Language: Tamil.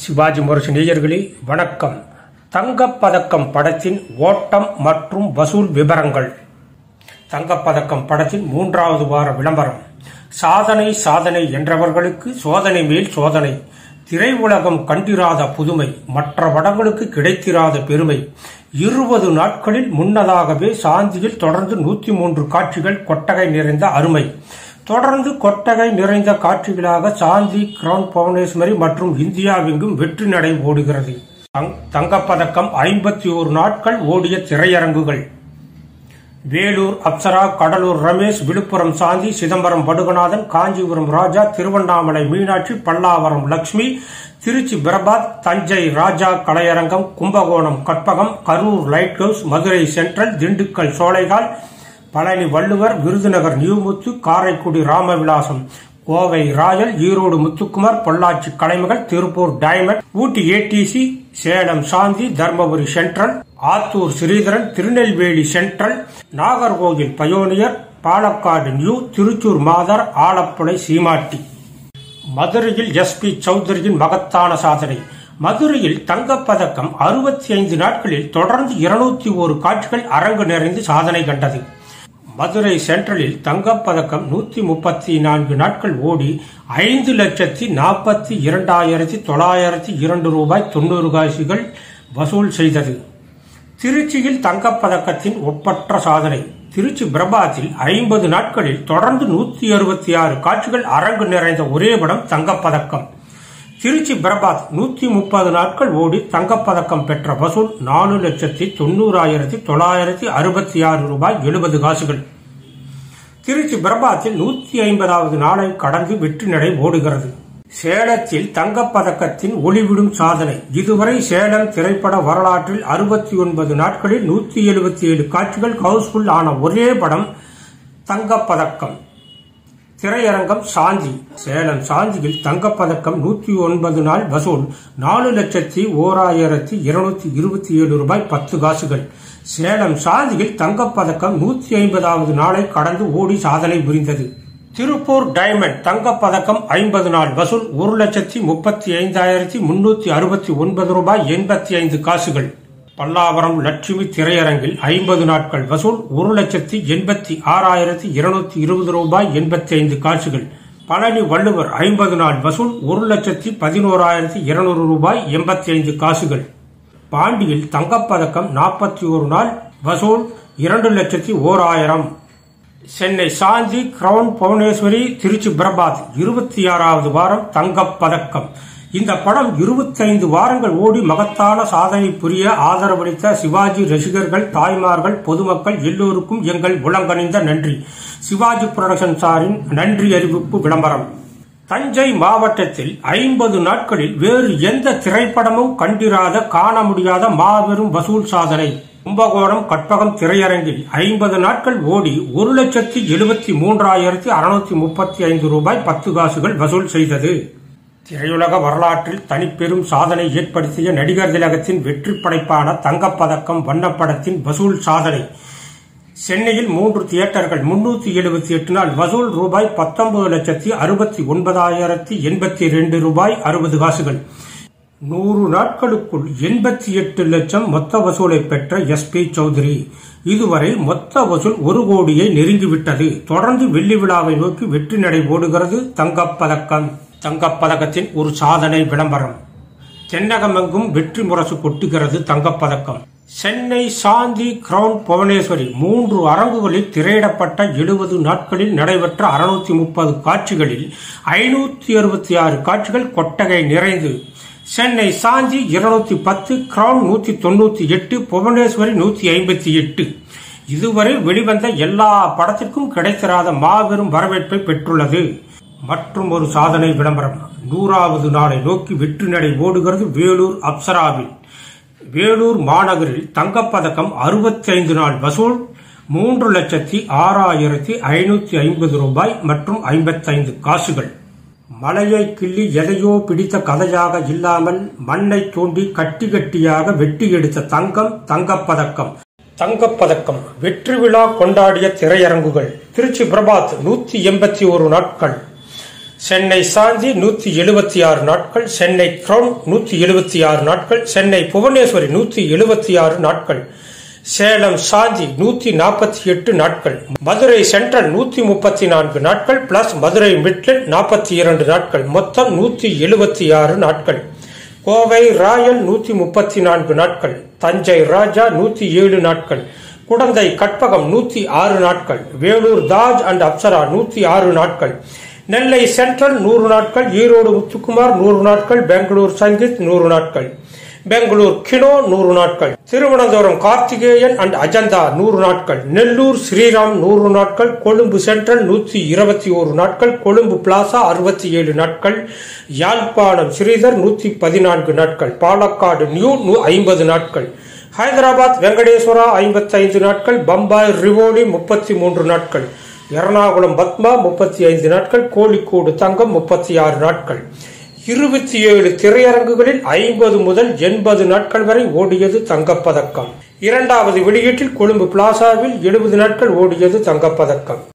சிவாஜி முரசு நேயர்களே வணக்கம் தங்கப்பதக்கம் படத்தின் ஓட்டம் மற்றும் வசூல் விவரங்கள் தங்கப்பதக்கம் படத்தின் மூன்றாவது வார விளம்பரம் சாதனை சாதனை என்றவர்களுக்கு சோதனை மேல் சோதனை திரையுலகம் கண்டிராத புதுமை மற்ற படங்களுக்கு கிடைத்திராத பெருமை இருபது நாட்களில் முன்னதாகவே சாந்தியில் தொடர்ந்து நூத்தி மூன்று காட்சிகள் கொட்டகை நிறைந்த அருமை தொடர்ந்து கொட்டகை நிறைந்த காட்சிகளாக சாந்தி கிரவுன் புவனேஸ்வரி மற்றும் இந்தியாவெங்கும் வெற்றி நடை ஓடுகிறது தங்- தங்கப்பதக்கம் ஐம்பத்தி ஒரு நாட்கள் ஓடிய திரையரங்குகள் Vellore Apsara Cuddalore Ramesh Villupuram Shanthi Chidambaram Padukanathan Kanchipuram Raja Tiruvannamalai Meenakshi Pallavaram Lakshmi Trichy Prabhat Thanjai Raja Kalaiyarangam Kumbakonam Karpagam Karur Lighthouse Madurai Central Dindigul சோலைகால் பழனி வள்ளுவர் விருதுநகர் நியூமுத்து Karaikudi Ramavilasam Kovai Royal Erode Muthukumar Pollachi Kalaimagal Tiruppur Diamond Ooty ADC Salem Shanthi Dharmapuri Central Attur Sreedharan Tirunelveli Central Nagercoil Pioneer Palakkad New Thrissur மாதர் ஆலப்புழை சீமாட்டி மதுரையில் எஸ் பி சௌத்ரியின் மகத்தான சாதனை மதுரையில் தங்கப்பதக்கம் அறுபத்தி ஐந்து நாட்களில் தொடர்ந்து இருநூத்தி ஒரு காட்சிகள் அரங்கு நிறைந்து சாதனை கண்டது மதுரை சென்ட்ரலில் தங்கப்பதக்கம் நூத்தி முப்பத்தி நான்கு நாட்கள் ஓடி ஐந்து லட்சத்தி நாற்பத்தி இரண்டாயிரத்தி தொள்ளாயிரத்தி இரண்டு ரூபாய் தொண்ணூறு காசுகள் வசூல் செய்தது திருச்சியில் தங்கப்பதக்கத்தின் ஒப்பற்ற சாதனை திருச்சி பிரபாத்தில் ஐம்பது நாட்களில் தொடர்ந்து நூத்தி அறுபத்தி ஆறு காட்சிகள் அரங்கு நிறைந்த ஒரே படம் தங்கப்பதக்கம் திருச்சி பிரபாத் நூத்தி முப்பது நாட்கள் ஓடி தங்கப்பதக்கம் பெற்ற வசூல் நாலு லட்சத்தி தொண்ணூறாயிரத்தி தொள்ளாயிரத்தி அறுபத்தி ஆறு ரூபாய் எழுபது காசுகள் திருச்சி பிரபாத்தில் நூத்தி ஐம்பதாவது நாளை கடந்து வெற்றி நடை ஓடுகிறது சேலத்தில் தங்கப்பதக்கத்தின் ஒளிவிடும் சாதனை இதுவரை சேலம் திரைப்பட வரலாற்றில் அறுபத்தி ஒன்பது நாட்களில் நூத்தி எழுபத்தி ஏழு காட்சிகள் ஹவுஸ்ஃபுல் ஆன ஒரே படம் தங்கப்பதக்கம் திரையரங்கம் சாந்தி சேலம் சாந்தியில் தங்கப்பதக்கம் நூத்தி ஒன்பது நாள் வசூல் நாலு லட்சத்தி ஓராயிரத்தி இருநூத்தி இருபத்தி ஏழு ரூபாய் பத்து காசுகள் சேலம் சாந்தியில் தங்கப்பதக்கம் நூத்தி ஐம்பதாவது நாளை கடந்து ஓடி சாதனை புரிந்தது திருப்பூர் டைமண்ட் தங்கப்பதக்கம் ஐம்பது நாள் வசூல் ஒரு லட்சத்தி முப்பத்தி ஐந்தாயிரத்தி முன்னூத்தி அறுபத்தி ஒன்பது ரூபாய் எண்பத்தி ஐந்து காசுகள் பல்லாவரம் லட்சுமி திரையரங்கில் ஐம்பது நாட்கள் வசூல் ஒரு லட்சத்தி எண்பத்தி ஆறாயிரத்தி இருநூத்தி இருபது ரூபாய் எண்பத்தி ஐந்து காசுகள் பழனி வள்ளுவர் ஐம்பது நாள் வசூல் ஒரு லட்சத்தி பதினோராயிரத்தி இருநூறு ரூபாய் எண்பத்தி ஐந்து காசுகள் பாண்டியில் தங்கப்பதக்கம் நாற்பத்தி ஒரு நாள் வசூல் இரண்டு லட்சத்தி ஓர் ஆயிரம் சென்னை சாந்தி கிரவுன் புவனேஸ்வரி திருச்சி பிரபாத் இருபத்தி ஆறாவது வாரம் தங்கப்பதக்கம் இந்த படம் 25 வாரங்கள் ஓடி மகத்தான சாதனை புரிய ஆதரவளித்த சிவாஜி ரசிகர்கள் தாய்மார்கள் பொதுமக்கள் எல்லோருக்கும் எங்கள் உளங்கனிந்த நன்றி சிவாஜி புரொடக்ஷன் சாரின் நன்றி அறிவிப்பு விளம்பரம் தஞ்சை மாவட்டத்தில் ஐம்பது நாட்களில் வேறு எந்த திரைப்படமும் கண்டிராத காண முடியாத மாபெரும் வசூல் சாதனை கும்பகோணம் கற்பகம் திரையரங்கில் ஐம்பது நாட்கள் ஓடி ஒரு லட்சத்தி எழுபத்தி மூன்றாயிரத்தி அறுநூத்தி முப்பத்தி ஐந்து ரூபாய் பத்து காசுகள் வசூல் செய்தது திரையுலக வரலாற்றில் தனிப்பெரும் சாதனை ஏற்படுத்திய நடிகர் திலகத்தின் வெற்றி படைப்பான தங்கப்பதக்கம் வண்ணப்படத்தின் வசூல் சாதனை சென்னையில் மூன்று தியேட்டர்கள் முன்னூத்தி எழுபத்தி எட்டு நாள் வசூல் ரூபாய் பத்தொன்பது லட்சத்தி அறுபத்தி ஒன்பதாயிரத்தி எண்பத்தி ரெண்டு ரூபாய் அறுபது காசுகள் நூறு நாட்களுக்குள் எண்பத்தி எட்டு லட்சம் மொத்த வசூலை பெற்ற எஸ் பி சௌத்ரி இதுவரை மொத்த வசூல் ஒரு கோடியை நெருங்கிவிட்டது தொடர்ந்து வெள்ளி விழாவை நோக்கி வெற்றி நடை ஓடுகிறது தங்கப்பதக்கம் தங்கப்பதக்கத்தின் ஒரு சாதனை விளம்பரம் தென்னகமெங்கும் வெற்றி முரசு கொட்டுகிறது தங்கப்பதக்கம் சென்னை சாந்தி கிரவுன் புவனேஸ்வரி மூன்று அரங்குகளில் திரையிடப்பட்ட எழுபது நாட்களில் நடைபெற்ற அறுநூத்தி முப்பது காட்சிகளில் ஐநூத்தி அறுபத்தி ஆறு காட்சிகள் கொட்டகை நிறைந்து சென்னை சாந்தி இருநூத்தி பத்து கிரவுன் நூத்தி தொண்ணூத்தி எட்டு புவனேஸ்வரி நூத்தி ஐம்பத்தி எட்டு இதுவரை வெளிவந்த எல்லா படத்திற்கும் கிடைத்திராத மாபெரும் வரவேற்பை பெற்றுள்ளது மற்றும் ஒரு சாதனை விளம்பரம் நூறாவது நாளை நோக்கி வெற்றி நடை ஓடுகிறது வேலூர் அப்சராவில் வேலூர் மாநகரில் தங்கப்பதக்கம் அறுபத்தி ஐந்து நாள் வசூல் மூன்று லட்சத்தி ஆறாயிரத்தி ஐநூத்தி ஐம்பது ரூபாய் மற்றும் ஐம்பத்தைந்து காசுகள் மலையை கிள்ளி எதையோ பிடித்த கதையாக இல்லாமல் மண்ணை தோண்டி கட்டி கட்டியாக வெட்டி எடுத்த தங்கம் தங்கப்பதக்கம் தங்கப்பதக்கம் வெற்றி விழா கொண்டாடிய திரையரங்குகள் திருச்சி பிரபாத் நூத்தி எண்பத்தி ஒரு நாட்கள் சென்னை சாந்தி நூத்தி எழுபத்தி ஆறு நாட்கள் சென்னை கிரவுன் நூத்தி எழுபத்தி ஆறு நாட்கள் சென்னை புவனேஸ்வரி நூத்தி எழுபத்தி ஆறு நாட்கள் சேலம் சாந்தி நூத்தி நாற்பத்தி எட்டு நாட்கள் மதுரை சென்ட்ரல் நூத்தி முப்பத்தி நான்கு நாட்கள் பிளஸ் மதுரை மிட்லண்ட் நாற்பத்தி இரண்டு நாட்கள் மொத்தம் நூத்தி எழுபத்தி ஆறு நாட்கள் கோவை ராயல் நூத்தி முப்பத்தி நான்கு நாட்கள் தஞ்சை ராஜா நூத்தி ஏழு நாட்கள் குடந்தை கட்பகம் நூத்தி ஆறு நாட்கள் வேலூர் தாஜ் அண்ட் அப்சரா நூத்தி ஆறு நாட்கள் நெல்லை சென்ட்ரல் நூறு நாட்கள் ஈரோடு முத்துக்குமார் நூறு நாட்கள் பெங்களூர் சங்கீத் நூறு நாட்கள் பெங்களூர் கினோ நூறு நாட்கள் திருவனந்தபுரம் கார்த்திகேயன் அண்ட் அஜந்தா நூறு நாட்கள் நெல்லூர் ஸ்ரீராம் நூறு நாட்கள் கொழும்பு சென்ட்ரல் நூத்தி இருபத்தி ஓரு நாட்கள் கொழும்பு பிளாசா அறுபத்தி ஏழு நாட்கள் யாழ்ப்பாணம் ஸ்ரீதர் நூத்தி பதினான்கு நாட்கள் பாலக்காடு நியூ ஐம்பது நாட்கள் ஹைதராபாத் வெங்கடேஸ்வரா ஐம்பத்தைந்து நாட்கள் பம்பாய் ரிவோலி முப்பத்தி மூன்று நாட்கள் எர்ணாகுளம் பத்மா முப்பத்தி ஐந்து நாட்கள் கோழிக்கோடு தங்கம் முப்பத்தி ஆறு நாட்கள் இருபத்தி ஏழு திரையரங்குகளில் ஐம்பது முதல் எண்பது நாட்கள் வரை ஓடியது தங்கப்பதக்கம் இரண்டாவது வெளியீட்டில் கொழும்பு பிளாசாவில் எழுபது நாட்கள் ஓடியது தங்கப்பதக்கம்